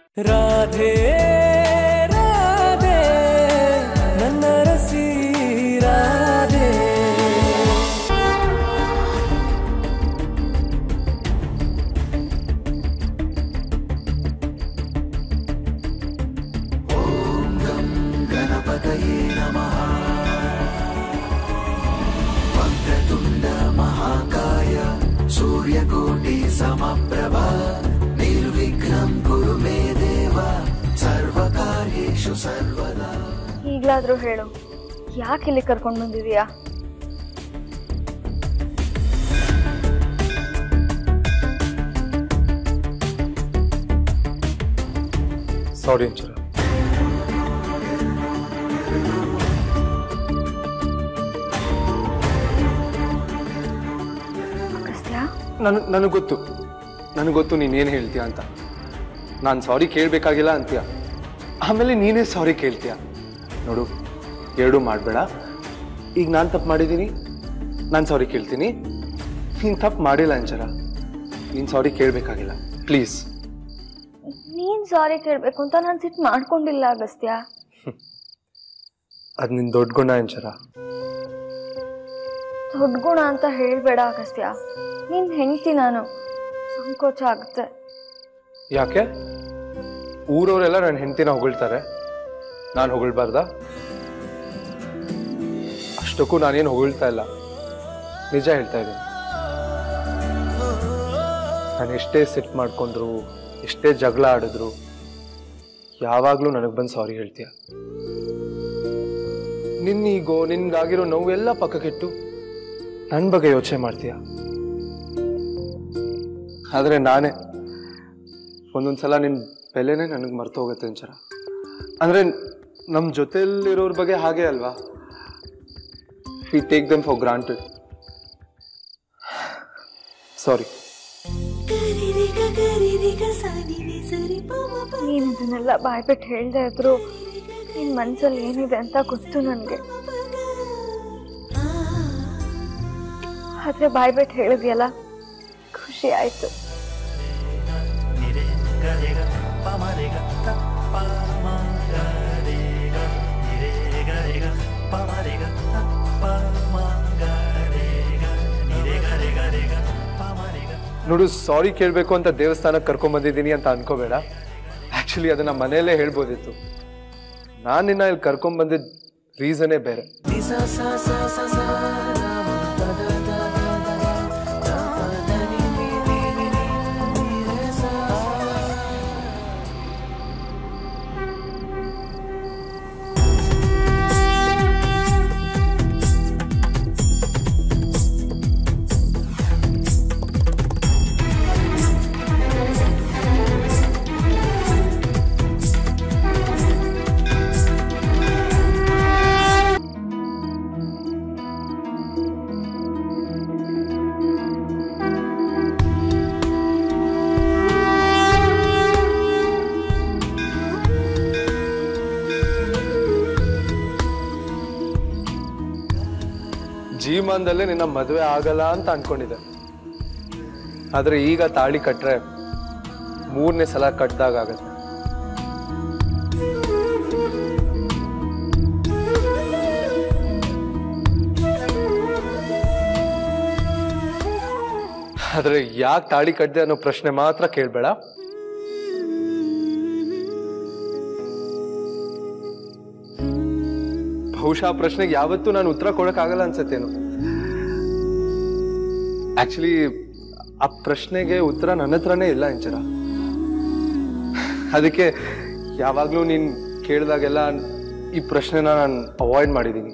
ರಾಧೆ ರಾಧೆ ನನ್ನ ರಸಿ ರಾಧೆ ಈಗಲಾದರೂ ಹೇಳು ಯಾಕೆ ಇಲ್ಲಿ ಕರ್ಕೊಂಡು ಬಂದಿದೀಯಾ ಸಾರಿ ಅಂಚರ ಅಗಸ್ತ್ಯ ನನ್ ನನಗೆ ಗೊತ್ತು ನನಗೆ ಗೊತ್ತು ನೀನೇನು ಹೇಳ್ತೀಯ ಅಂತ ನಾನು ಸಾರಿ ಕೇಳಬೇಕಾಗಿಲ್ಲ ಅಂತೀಯ ಆಮೇಲೆ ನೀನೇ ಸಾರಿ ಕೇಳ್ತೀಯ ನೋಡು ಎರಡೂ ಮಾಡಬೇಡ ಈಗ ನಾನು ತಪ್ಪು ಮಾಡಿದ್ದೀನಿ ನಾನು ಸಾರಿ ಕೇಳ್ತೀನಿ ನೀನು ತಪ್ಪು ಮಾಡಿಲ್ಲ ಅಂಚರ ನೀನು ಸಾರಿ ಕೇಳಬೇಕಾಗಿಲ್ಲ ಪ್ಲೀಸ್ ನೀನ್ ಸಾರಿ ಕೇಳಬೇಕು ಅಂತ ನಾನು ಸಿಟ್ ಮಾಡ್ಕೊಂಡಿಲ್ಲ ಅಗಸ್ತ್ಯ ಅದು ನಿನ್ನ ದೊಡ್ಡ ಗುಣ ಅಂಚರ ದೊಡ್ಡ ಗುಣ ಅಂತ ಹೇಳ್ಬೇಡ ಅಗಸ್ತ್ಯ ನೀನ್ ಹೆಂಡ್ತಿ ನಾನು ಸಂಕೋಚ ಆಗುತ್ತೆ ಯಾಕೆ ಊರವರೆಲ್ಲ ನನ್ನ ಹೆಂಡತಿನ ಹೊಗಳ್ತಾರೆ ನಾನು ಹೊಗಳ್ಬಾರ್ದಾ ಅಷ್ಟಕ್ಕೂ ನಾನೇನು ಹೊಗಳ್ತಾ ಇಲ್ಲ ನಿಜ ಹೇಳ್ತಾ ಇದ್ದೀನಿ ನಾನು ಎಷ್ಟೇ ಸಿಟ್ ಮಾಡ್ಕೊಂಡ್ರು ಎಷ್ಟೇ ಜಗಳ ಆಡಿದ್ರು ಯಾವಾಗಲೂ ನನಗೆ ಬಂದು ಸಾರಿ ಹೇಳ್ತೀಯ ನಿನ್ನೀಗೋ ನಿನ್ಗಾಗಿರೋ ನೋವೆಲ್ಲ ಪಕ್ಕಕ್ಕಿಟ್ಟು ನನ್ನ ಬಗ್ಗೆ ಯೋಚನೆ ಮಾಡ್ತೀಯ ಆದರೆ ನಾನೇ ಒಂದೊಂದ್ಸಲ ನಿನ್ನ ಬೆಲೆನೇ ನನಗೆ ಮರ್ತು ಹೋಗುತ್ತೆ ಅಂಚರ ಅಂದರೆ ನಮ್ಮ ಜೊತೆಲಿರೋರ ಬಗ್ಗೆ ಹಾಗೆ ಅಲ್ವಾ we take them for granted sorry ನೀನ್ ಅದನ್ನೆಲ್ಲ ಬಾಯ್ಬಿಟ್ಟು ಹೇಳ್ದೆ ಇದ್ರು ನಿನ್ ಮನ್ಸಲ್ಲಿ ಏನಿದೆ ಅಂತ ಗೊತ್ತು ನನಗೆ ಆದ್ರೆ ಬಾಯ್ಬಿಟ್ಟು ಹೇಳಿದ್ಯಲ್ಲ ಖುಷಿ ಆಯ್ತು ನೋಡು ಸಾರಿ ಕೇಳಬೇಕು ಅಂತ ದೇವಸ್ಥಾನಕ್ಕೆ ಕರ್ಕೊಂಬಂದಿದ್ದೀನಿ ಅಂತ ಅನ್ಕೋಬೇಡ ಆ್ಯಕ್ಚುಲಿ ಅದನ್ನ ಮನೆಯಲ್ಲೇ ಹೇಳ್ಬೋದಿತ್ತು ನಾನು ನಿನ್ನ ಇಲ್ಲಿ ಕರ್ಕೊಂಬಂದಿದ್ದ ರೀಸನೇ ಬೇರೆ ಜೀವಮಾನದಲ್ಲೇ ನಿನ್ನ ಮದುವೆ ಆಗಲ್ಲ ಅಂತ ಅನ್ಕೊಂಡಿದ್ದೆ ಆದ್ರೆ ಈಗ ತಾಳಿ ಕಟ್ರೆ ಮೂರನೇ ಸಲ ಕಟ್ದಾಗ ಆಗತ್ತೆ ಆದ್ರೆ ಯಾಕೆ ತಾಳಿ ಕಟ್ದೆ ಅನ್ನೋ ಪ್ರಶ್ನೆ ಮಾತ್ರ ಕೇಳ್ಬೇಡ ಬಹುಶಃ ಆ ಪ್ರಶ್ನೆಗೆ ಯಾವತ್ತೂ ನಾನು ಉತ್ತರ ಕೊಡಕ್ಕಾಗಲ್ಲ ಅನ್ಸತ್ತೇನು ಆಕ್ಚುಲಿ ಆ ಪ್ರಶ್ನೆಗೆ ಉತ್ತರ ನನ್ನ ಹತ್ರನೇ ಇಲ್ಲ ಇಂಚರ ಅದಕ್ಕೆ ಯಾವಾಗ್ಲೂ ನೀನ್ ಕೇಳಿದಾಗೆಲ್ಲ ಈ ಪ್ರಶ್ನೆನ ನಾನು ಅವಾಯ್ಡ್ ಮಾಡಿದ್ದೀನಿ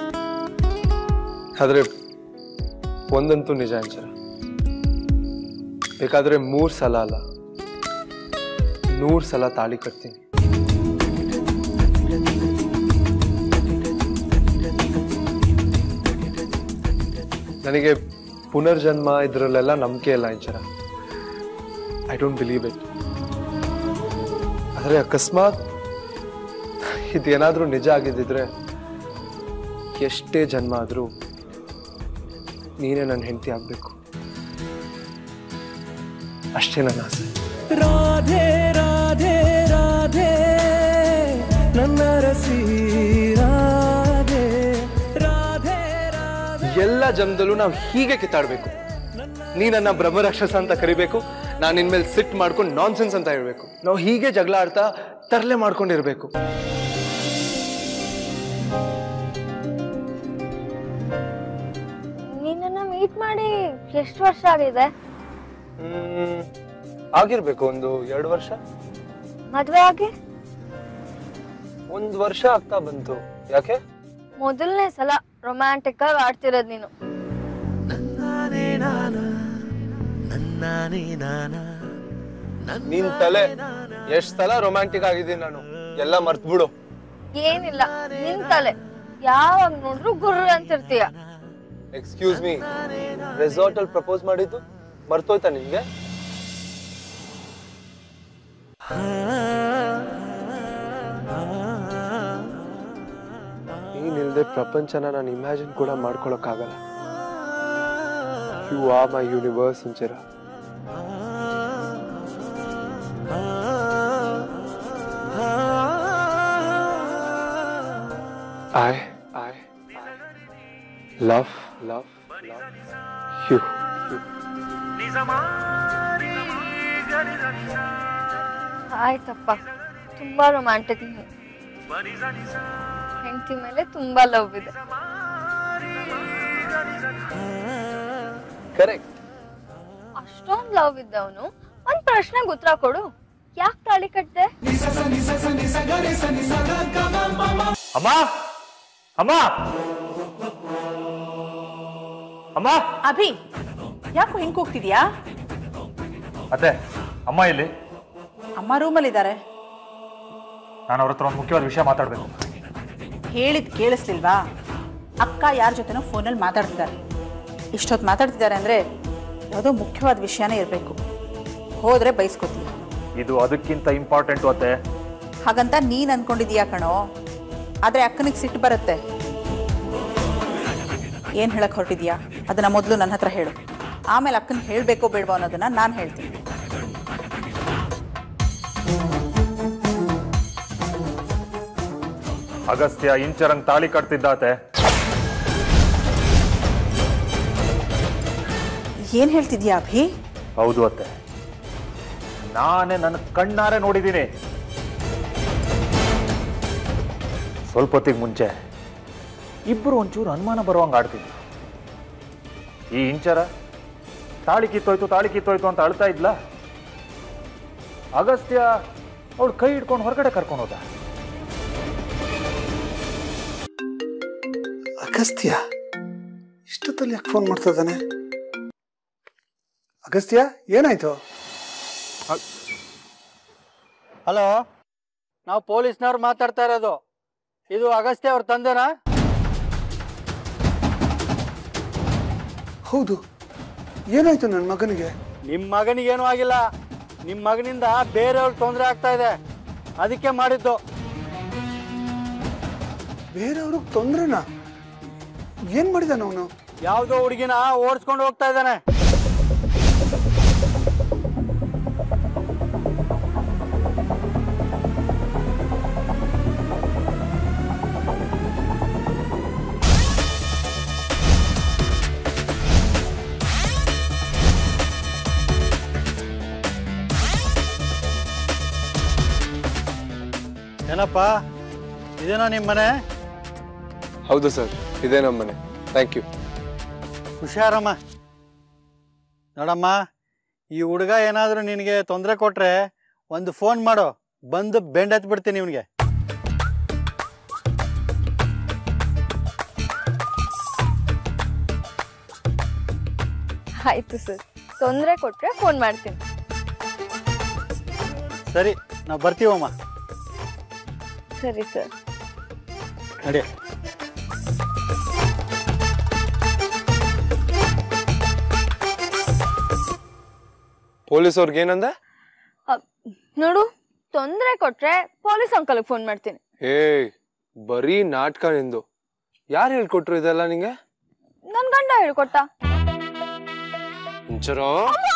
ಆದ್ರೆ ಒಂದಂತೂ ನಿಜ ಇಂಚರ ಬೇಕಾದ್ರೆ ಮೂರ್ ಸಲ ಅಲ್ಲ ನೂರ್ ಸಲ ತಾಳಿ ಕಟ್ತೀನಿ ನನಗೆ ಪುನರ್ಜನ್ಮ ಇದ್ರಲ್ಲೆಲ್ಲ ನಂಬಿಕೆ ಇಲ್ಲ Inchara I don't believe it ಆದರೆ ಅಕಸ್ಮಾತ್ ಇದೇನಾದರೂ ನಿಜ ಆಗಿದ್ದಿದ್ರೆ ಎಷ್ಟೇ ಜನ್ಮ ಆದರೂ ನೀನೇ ನನ್ನ ಹೆಂಡತಿ ಆಗಬೇಕು ಅಷ್ಟೇ ನನ್ನ ಆಸೆ ರಾಧೆ ರಾಧೆ ಎಲ್ಲ ಜನ್ಮದಲ್ಲೂ ನಾವು ಹೀಗೆ ಕಿತ್ತಾಡ್ಬೇಕು ನೀ ನನ್ನ ಬ್ರಹ್ಮರಾಕ್ಷಸ ಅಂತ ಕರಿಬೇಕು ನಾನು ಇನ್ಮೇಲೆ ಸಿಟ್ ಮಾಡ್ಕೊಂಡು ನಾನ್ಸೆನ್ಸ್ ಅಂತ ಹೇಳ್ಬೇಕು ನಾವು ಹೀಗೆ ಜಗಳ ಆಡ್ತಾ ತರಲೆ ಮಾಡ್ಕೊಂಡಿರ್ಬೇಕು ನಿನ್ನನ್ನು ಮೀಟ್ ಮಾಡಿ ಎಷ್ಟು ವರ್ಷ ಆಗಿದೆ ಹ್ಮ್ ಆಗಿರ್ಬೇಕು ಒಂದು ಎರಡು ವರ್ಷ ಮದ್ವೆ ಆಗಿ ಒಂದು ವರ್ಷ ಆಗ್ತಾ ಬಂತು ಯಾಕೆ ಮೊದಲನೇ ಸಲ ರೊಮ್ಯಾಂಟಿಕ್ ಆಗಿ ಆಡ್ತಿರೋದ್ ನೀನು ನಿನ್ ತಲೆ ಎಷ್ಟ್ ಸಲ ರೊಮ್ಯಾಂಟಿಕ್ ಆಗಿದ್ದೀನಿ ನಾನು ಎಲ್ಲ ಮರ್ತ್ ಬಿಡು ಏನಿಲ್ಲ ನಿನ್ ತಲೆ ಯಾವಾಗ ನೋಡ್ರು ಗುರ್ರ ಅಂತಿರ್ತೀಯ ಎಕ್ಸ್ಕ್ಯೂಸ್ ಮೀ ರೆಸಾರ್ಟ್ ಅಲ್ಲಿ ಪ್ರಪೋಸ್ ಮಾಡಿದ್ದು ಮರ್ತೋಯ್ತಾ ನಿನ್ಗೆ ನೀನಿಲ್ದೆ ಪ್ರಪಂಚನ ನಾನು ಇಮ್ಯಾಜಿನ್ ಕೂಡ ಮಾಡ್ಕೊಳಕ್ಕಾಗಲ್ಲ you are my universe Inchara I I love love you ಆಯ್ತಪ್ಪ ತುಂಬಾ ರೊಮ್ಯಾಂಟಿಕ್ ನೀನು ಹೆಂಡತಿ ಮೇಲೆ ತುಂಬಾ ಲವ್ ಇದೆ ಕರೆಕ್ಟ್ ಅಷ್ಟೊಂದ್ ಲವ್ ಇದ್ದವನು ಒಂದ್ ಪ್ರಶ್ನೆಗೆ ಉತ್ತರ ಕೊಡು ಯಾಕೆ ತಾಳಿ ಕಟ್ದೆ ಅಮ್ಮ ಅಮ್ಮ ಅಮ್ಮ ಅಭಿ ಯಾಕೋ ಹಿಂಗ್ ಹೋಗ್ತಿದ್ಯಾ ಅತ್ತೆ ಅಮ್ಮ ಇಲ್ಲಿ ಅಮ್ಮ ರೂಮಲ್ಲಿದ್ದಾರೆ ನಾನು ಅವ್ರ ಹತ್ರ ಒಂದು ಮುಖ್ಯವಾದ ವಿಷಯ ಮಾತಾಡಬೇಕು ಹೇಳಿದ್ ಕೇಳಿಸ್ಲಿಲ್ವಾ ಅಕ್ಕ ಯಾರ ಜೊತೆನೋ ಫೋನಲ್ಲಿ ಮಾತಾಡ್ತಿದ್ದಾರೆ ಇಷ್ಟೊತ್ತು ಮಾತಾಡ್ತಿದ್ದಾರೆ ಅಂದರೆ ಯಾವುದೋ ಮುಖ್ಯವಾದ ವಿಷಯನೇ ಇರಬೇಕು ಹೋದರೆ ಬೈಸ್ಕೊತೀಯ ಇದು ಅದಕ್ಕಿಂತ ಇಂಪಾರ್ಟೆಂಟು ಅತ್ತೆ ಹಾಗಂತ ನೀನು ಅನ್ಕೊಂಡಿದೀಯಾ ಕಣೋ ಆದರೆ ಅಕ್ಕನಿಗೆ ಸಿಟ್ಟು ಬರುತ್ತೆ ಏನು ಹೇಳಕ್ ಹೊರಟಿದ್ಯಾ ಅದನ್ನ ಮೊದಲು ನನ್ನ ಹತ್ರ ಹೇಳು ಆಮೇಲೆ ಅಕ್ಕನ ಹೇಳಬೇಕೋ ಬೇಡವೋ ಅನ್ನೋದನ್ನ ನಾನು ಹೇಳ್ತೀನಿ ಅಗಸ್ತ್ಯ ಇಂಚರಂಗ್ ತಾಳಿ ಕಟ್ತಿದ್ದ ಅತ್ತೆ ಏನು ಹೇಳ್ತಿದ್ಯಾ ಅಭಿ ಹೌದು ಅತ್ತೆ ನಾನೇ ನನ್ನ ಕಣ್ಣಾರೆ ನೋಡಿದ್ದೀನಿ ಸ್ವಲ್ಪ ಹೊತ್ತಿಗೆ ಮುಂಚೆ ಇಬ್ಬರು ಒಂಚೂರು ಅನುಮಾನ ಬರುವಂಗೆ ಆಡ್ತಿದ್ರು ಈ ಇಂಚರ ತಾಳಿ ಕಿತ್ತೋಯ್ತು ತಾಳಿ ಕಿತ್ತೋಯ್ತು ಅಂತ ಅಳ್ತಾ ಇದ್ಲ ಅಗಸ್ತ್ಯ ಅವಳು ಕೈ ಹಿಡ್ಕೊಂಡು ಹೊರಗಡೆ ಕರ್ಕೊಂಡು ಹೋದ ಅಗಸ್ತ್ಯ ಇಷ್ಟೊತ್ತಲ್ಲಿ ಯಾಕೆ ಫೋನ್ ಮಾಡ್ತಾ ಇದ್ದಾನೆ ಅಗಸ್ತ್ಯ ಏನಾಯ್ತು ಹಲೋ ನಾವು ಪೊಲೀಸ್ನವ್ರು ಮಾತಾಡ್ತಾ ಇರೋದು ಇದು ಅಗಸ್ತ್ಯ ಅವ್ರ ತಂದೆನಾ ಹೌದು ಏನಾಯ್ತು ನನ್ನ ಮಗನಿಗೆ ನಿಮ್ಮ ಮಗನಿಗೇನು ಆಗಿಲ್ಲ ನಿಮ್ಮ ಮಗನಿಂದ ಬೇರೆಯವ್ರಿಗೆ ತೊಂದರೆ ಆಗ್ತಾ ಇದೆ ಅದಕ್ಕೆ ಮಾಡಿದ್ದು ಬೇರೆಯವ್ರಿಗೆ ತೊಂದ್ರೆನಾ ಏನ್ ಮಾಡಿದಾನ ಅವನು ಯಾವುದೋ ಹುಡುಗಿನ ಓಡಿಸ್ಕೊಂಡು ಹೋಗ್ತಾ ಇದ್ದಾನೆ ಏನಪ್ಪ ಇದೇನೋ ನಿಮ್ಮ ಮನೆ ಹೌದು ಸರ್ ಇದೇ ನಮ್ಮ ಮನೆ ಥ್ಯಾಂಕ್ ಯು ಹುಷಾರಮ್ಮ ನೋಡಮ್ಮ ಈ ಹುಡುಗ ಏನಾದರೂ ನಿನಗೆ ತೊಂದರೆ ಕೊಟ್ರೆ ಒಂದು ಫೋನ್ ಮಾಡು ಬಂದು ಬೆಂಡ್ ಹತ್ಬಿಡ್ತೀನಿ ಇವನಿಗೆ ಆಯ್ತು ಸರ್ ತೊಂದರೆ ಕೊಟ್ರೆ ಫೋನ್ ಮಾಡ್ತೀನಿ ಸರಿ ನಾವು ಬರ್ತೀವಮ್ಮ ಸರಿ ಸರ್ ನಡಿ ಪೊಲೀಸ್ ಅವ್ರಿಗೆ ಏನಂದೆ ಅ, ನೋಡು ತೊಂದರೆ ಕೊಟ್ರೆ ಪೊಲೀಸ್ ಅಂಕಲ್ಗೆ ಫೋನ್ ಮಾಡ್ತೀನಿ ಏಯ್ ಬರೀ ನಾಟಕ ನಿಂದು ಯಾರು ಹೇಳ್ಕೊಟ್ರು ಇದೆಲ್ಲ ನಿಂಗೆ ನನ್ ಗಂಡ ಹೇಳ್ಕೊಟ್ಟ ಇಂಚರೋ ಅಮ್ಮ!